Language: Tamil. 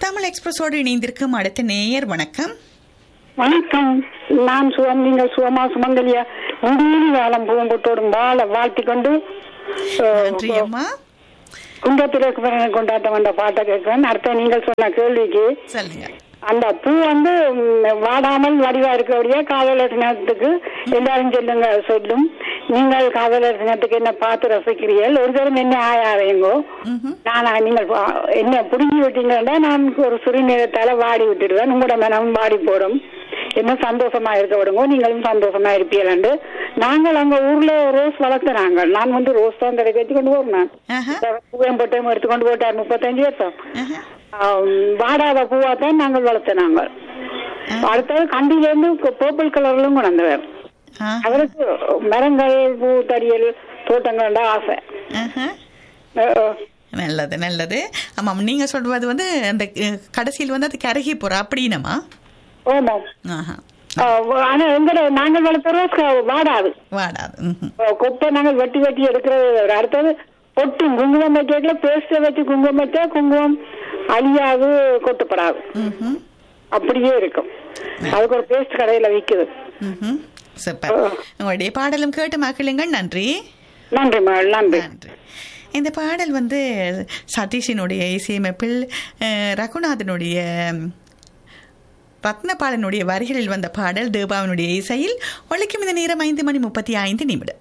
தமிழ் எக்ஸ்பிரஸோடு இணைந்திருக்கும் அடுத்த நேயர் வணக்கம் வணக்கம் நான் சுகம் நீங்கள் சுகமா சுமங்கலியா முடியும் காலம் பூங்கொட்டோடும் வாழ வாழ்த்தி கொண்டு நன்றி அம்மா குண்டத்திற்கு கொண்டாட்டம் வந்த பாட்டை கேட்கிறேன் அடுத்த நீங்கள் சொன்ன கேள்விக்கு சொல்லுங்க அந்த பூ வந்து ம், வாடாமல் வடிவா இருக்கக்கூடிய காதலர் தினத்துக்கு எல்லாரும் சொல்லுங்க சொல்லும் நீங்கள் காதலர் தினத்துக்கு என்ன பார்த்து ரசிக்கிறீர்கள் ஒரு தரம் என்ன ஆயாதையுங்கோ ம்ஹும். நான் நீங்கள் பா- என்ன புடுங்கி விட்டீங்கன்னா நான் ஒரு சிறு நேரத்தால வாடி விட்டுடுவேன் உங்களோட மனம் வாடி போடும் என்ன சந்தோஷமா இருக்க விடுங்க நீங்களும் சந்தோஷமா இருப்பீர்கள் நாங்கள் அங்க ஊர்ல ரோஸ் வளர்த்துறாங்க நான் வந்து ரோஸ் தான் கிடைக்க வச்சு கொண்டு போறேன் ஆஹா, பூவையும் போட்டையும் எடுத்துக்கொண்டு போட்டார் முப்பத்தஞ்சு வருஷம் ஆஹா. ஆம், வாடாத பூவா தான் நாங்கள் வளர்த்தினாங்க அடுத்தது கண்டில இருந்து பர்பிள் கலர்லும் கொண்டாந்தவர் ஆ, அவருக்கு மரங்கள் பூ தடியல் தோட்டங்கள் ஆசை ஆஹா. அஹ், நல்லது நல்லது ஆமாம் நீங்க சொல்றது வந்து அந்த அஹ், கடைசியில் வந்து அது கருகி போற அப்படின்னமா ஆமாம் ஆஹா அஹ், ஆனா எங்கட நாங்கள் வளர்த்த ரோஸ் க- வாடாது வாடாது ம்ஹும். அஹ், கொப்பை நாங்கள் வெட்டி வெட்டி எடுக்கிறது வேற. அடுத்தது கொட்டும் குங்குமம் வைக்கல பேஸ்ட வச்சு குங்குமம் வச்சா குங்குமம் அழியாது கொட்டுப்படாது ம்ஹும். அப்படியே இருக்கும் அதுக்கு ஒரு பேஸ்ட் கடையில விக்குது ம்ஹும். சூப்பர் உங்களுடைய பாடலும் கேட்டு மக்களுங்கள் நன்றி நன்றி மகள் நன்றி நன்றி இந்த பாடல் வந்து சதீஷினுடைய இசையமைப்பில் அஹ், ரகுநாதனுடைய ம், ரத்னபாலனுடைய வரிகளில் வந்த பாடல் தேபாவினுடைய இசையில் ஒழிக்கும் இந்த நேரம் ஐந்து மணி முப்பத்தி ஐந்து நிமிடம்